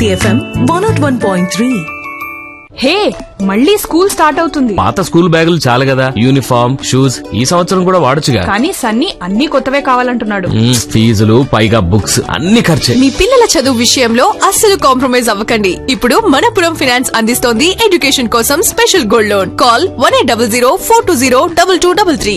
Bharati FM one nought one point three hey మళ్ళీ school start అవుతుంది పాత స్కూల్ బ్యాగులు చాలు కదా యూనిఫామ్ షూస్ ఈ సంవత్సరం కూడా వాడొచ్చుగా కానీ సన్నీ అన్ని కొత్తవే కావాలంటున్నాడు మ్మ్, ఫీజులు పైగా బుక్స్ అన్ని ఖర్చే మీ పిల్లల చదువు విషయంలో అస్సలు కాంప్రమైజ్ అవ్వకండి ఇప్పుడు మనపురం ఫినాన్స్ అందిస్తోంది ఎడ్యుకేషన్ కోసం special gold loan call one eight double zero four two zero double two double three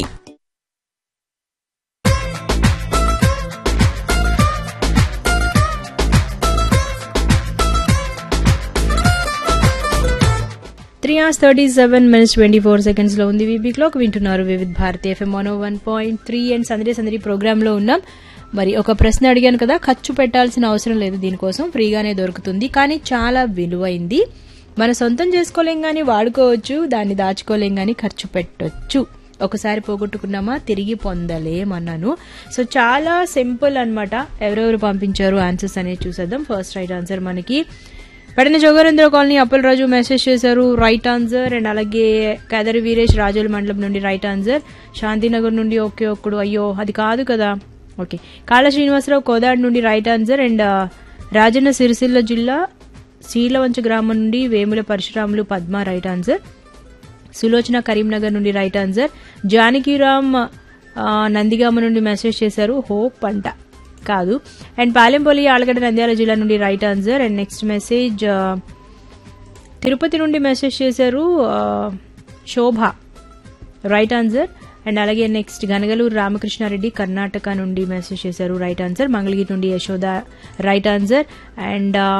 three hours thirty seven minutes twenty four seconds లో ఉంది వీబీ క్లాక్ వింటున్నారు Vividh Bharati FM one one point three and సందడి సందడి programme లో ఉన్నాం మరి ఒక ప్రశ్న అడిగాను కదా ఖర్చు పెట్టాల్సిన అవసరం లేదు దీనికోసం ఫ్రీగానే దొరుకుతుంది కానీ చాలా విలువైంది మన సొంతం చేసుకోలేం కానీ వాడుకోవచ్చు దాన్ని దాచుకోలేం కానీ ఖర్చు పెట్టొచ్చు ఒకసారి పోగొట్టుకున్నామా తిరిగి పొందలేమన్నాను సో చాలా సింపుల్ అన్నమాట ఎవరెవరు పంపించారు ఆన్సర్స్ అనేది చూసేద్దాం ఫస్ట్ రైట్ ఆన్సర్ మనకి పడిన జోగరేంద్ర కాలనీ అప్పలరాజు మెసేజ్ చేశారు రైట్ ఆన్సర్ అండ్ అలాగే కేదరి వీరేష్ రాజోల మండలం నుండి రైట్ ఆన్సర్ శాంతినగర్ నుండి ఓకే ఒక్కడు అయ్యో అది కాదు కదా ఓకే కాళ శ్రీనివాసరావు కోదాడు నుండి రైట్ ఆన్సర్ అండ్ ఆ, రాజన్న సిరిసిల్ల జిల్లా శీలవంచ గ్రామం నుండి వేముల పరశురాములు పద్మ రైట్ ఆన్సర్ సులోచన కరీంనగర్ నుండి రైట్ ఆన్సర్ జానకిరామ్ ఆ, నందిగామ నుండి మెసేజ్ చేశారు హోప్ అంట కాదు అండ్ పాలెంపల్లి ఆలగడ్డ నంద్యాల జిల్లా నుండి right answer and next message ఆ, తిరుపతి నుండి మెసేజ్ చేశారు ఆ, శోభ రైట్ ఆన్సర్ అండ్ అలాగే నెక్స్ట్ గనగలూరు రామకృష్ణారెడ్డి కర్ణాటక నుండి మెసేజ్ చేశారు రైట్ ఆన్సర్ మంగళగిరి నుండి యశోద రైట్ ఆన్సర్ అండ్ ఆ,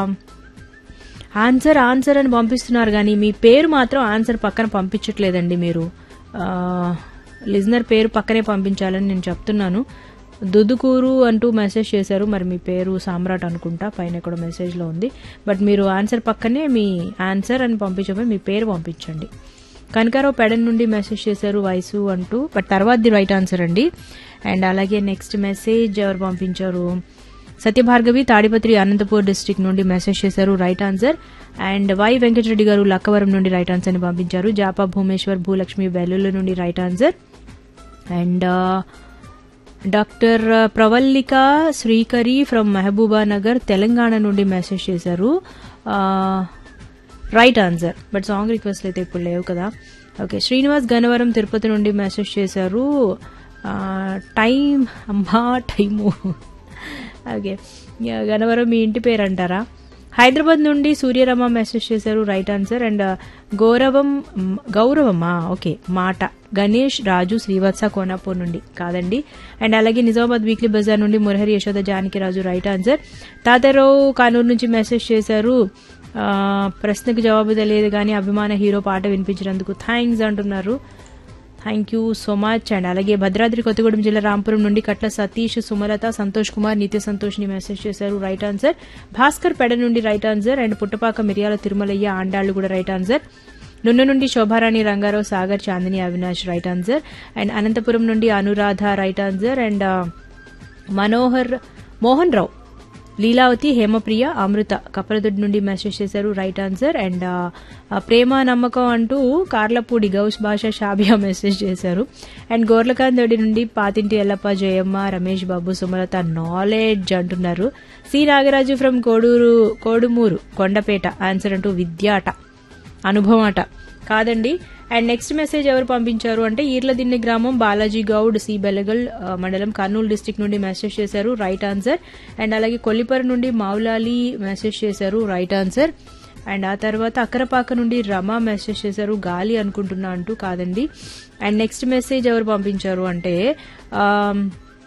ఆన్సర్ ఆన్సర్ అని పంపిస్తున్నారు కానీ మీ పేరు మాత్రం ఆన్సర్ పక్కన పంపించట్లేదండి మీరు లిజనర్ పేరు పక్కనే పంపించాలని నేను చెప్తున్నాను దుదుకూరు అంటూ మెసేజ్ చేశారు మరి మీ పేరు సామ్రాట్ అనుకుంటా పైన కూడా మెసేజ్లో ఉంది బట్ మీరు ఆన్సర్ పక్కనే మీ ఆన్సర్ అని పంపించబోయి మీ పేరు పంపించండి కనకారావు పెడన్ నుండి మెసేజ్ చేశారు వయసు అంటూ బట్ తర్వాతది రైట్ ఆన్సర్ అండి అండ్ అలాగే నెక్స్ట్ మెసేజ్ ఎవరు పంపించారు సత్యభార్గవి తాడిపత్రి అనంతపూర్ డిస్టిక్ నుండి మెసేజ్ చేశారు right answer and Y Venkata Reddy గారు లక్కవరం నుండి రైట్ ఆన్సర్ ని పంపించారు జాపా భూమేశ్వర్ భూలక్ష్మి వెల్లుల్లి నుండి right answer and doctor Pravallika Srikari from Mahabubnagar Telangana నుండి మెసేజ్ చేశారు right answer but song request అయితే ఇప్పుడు లేవు కదా ఓకే శ్రీనివాస్ గన్నవరం తిరుపతి నుండి మెసేజ్ చేశారు ఆ, టైం అమ్మా టైము ఓకే యా, గన్నవరం మీ ఇంటి పేరు అంటారా హైదరాబాద్ నుండి సూర్యరమ మెసేజ్ చేశారు రైట్ ఆన్సర్ అండ్ గౌరవం మ్, గౌరవమా ఓకే మాట గణేష్ రాజు శ్రీవత్స కోనాపూర్ నుండి కాదండి అండ్ అలాగే నిజామాబాద్ వీక్లీ బజార్ నుండి మురహరి యశోద జానకి రాజు రైట్ ఆన్సర్ తాతారావు కానూరు నుంచి మెసేజ్ చేశారు ఆ, ప్రశ్నకు జవాబు తెలియదు కానీ అభిమాన హీరో పాట వినిపించినందుకు థ్యాంక్స్ అంటున్నారు thank you so much and అలాగే భద్రాద్రి కొత్తగూడెం జిల్లా రాంపురం నుండి కట్ల సతీష్ సుమలత సంతోష్ కుమార్ నిత్య సంతోష్ ని మెసేజ్ చేశారు రైట్ ఆన్సర్ భాస్కర్ పెడ నుండి రైట్ ఆన్సర్ అండ్ పుట్టపాక మిరియాల తిరుమలయ్య ఆండాళ్లు కూడా రైట్ ఆన్సర్ నున్న నుండి Shobharani Rangarao Sagar Chandini Avinash right answer and Anantapuram నుండి అనురాధ రైట్ ఆన్సర్ అండ్ ఆ, మనోహర్ మోహన్ రావు లీలావతి హేమప్రియ అమృత కప్పలదొడ్డి నుండి మెసేజ్ చేశారు రైట్ ఆన్సర్ అండ్ ఆ, ఆ, ప్రేమ నమ్మకం అంటూ కార్లపూడి గౌస్ భాష షాబియా మెసేజ్ చేశారు అండ్ గోర్లకాంత్ దొడ్డి నుండి పాతింటి ఎల్లప్ప జయమ్మ రమేష్ బాబు సుమలత నాలెడ్జ్ అంటున్నారు C Nagaraju from Koduru Kodumuru Kondapeta answer అంటూ విద్యాట అనుభవం అట కాదండి అండ్ నెక్స్ట్ మెసేజ్ ఎవరు పంపించారు అంటే ఈర్లదిన్నె గ్రామం బాలాజీ గౌడ్ సి బెలగల్ ఆ, మండలం కర్నూలు డిస్టిక్ నుండి మెసేజ్ చేశారు రైట్ ఆన్సర్ అండ్ అలాగే కొల్లిపర నుండి మౌలాలి మెసేజ్ చేశారు రైట్ ఆన్సర్ అండ్ ఆ తర్వాత అక్కరపాక నుండి రమ మెసేజ్ చేశారు గాలి అనుకుంటున్నా అంటూ కాదండి అండ్ నెక్స్ట్ మెసేజ్ ఎవరు పంపించారు అంటే ఆమ్,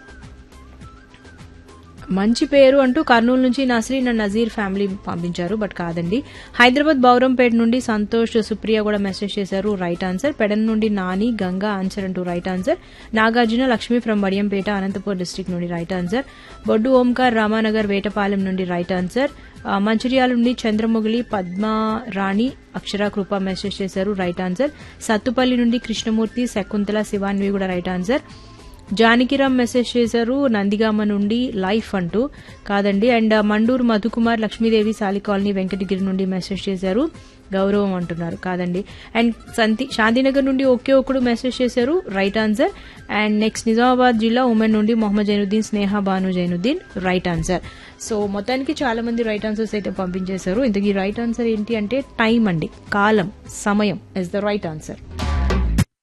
మంచి పేరు అంటూ కర్నూలు నుంచి నస్రీన్ అండ్ నజీర్ ఫ్యామిలీ పంపించారు బట్ కాదండి హైదరాబాద్ బౌరంపేట నుండి సంతోష్ సుప్రియ కూడా మెసేజ్ చేశారు రైట్ ఆన్సర్ పెడన్ నుండి నాని గంగా ఆన్సర్ అంటూ right answer Nagarjuna Lakshmi from Vadiyampeta Anantapur district నుండి రైట్ ఆన్సర్ బొడ్డు ఓంకార్ రామానగర్ వేటపాలెం నుండి రైట్ ఆన్సర్ ఆ, మంచిర్యాల నుండి చంద్రముగిలి పద్మారాణి అక్షర కృప మెసేజ్ చేశారు రైట్ ఆన్సర్ సత్తుపల్లి నుండి కృష్ణమూర్తి శకుంతల శివాన్వి కూడా రైట్ ఆన్సర్ జానకిరామ్ మెసేజ్ చేశారు నందిగామ నుండి లైఫ్ అంటూ కాదండి అండ్ మండూరు మధుకుమార్ లక్ష్మీదేవి సాలి కాలనీ వెంకటగిరి నుండి మెసేజ్ చేశారు గౌరవం అంటున్నారు కాదండి అండ్ సంతి శాంతినగర్ నుండి ఒకే ఒకడు మెసేజ్ చేశారు right answer and next Nizamabad జిల్లా ఉమెన్ నుండి Mohammed Zainuddin Sneha Banu Zainuddin right answer so మొత్తానికి చాలా మంది రైట్ ఆన్సర్స్ అయితే పంపించేశారు ఇంతకీ రైట్ ఆన్సర్ ఏంటి అంటే టైం అండి కాలం సమయం ఇస్ ద రైట్ ఆన్సర్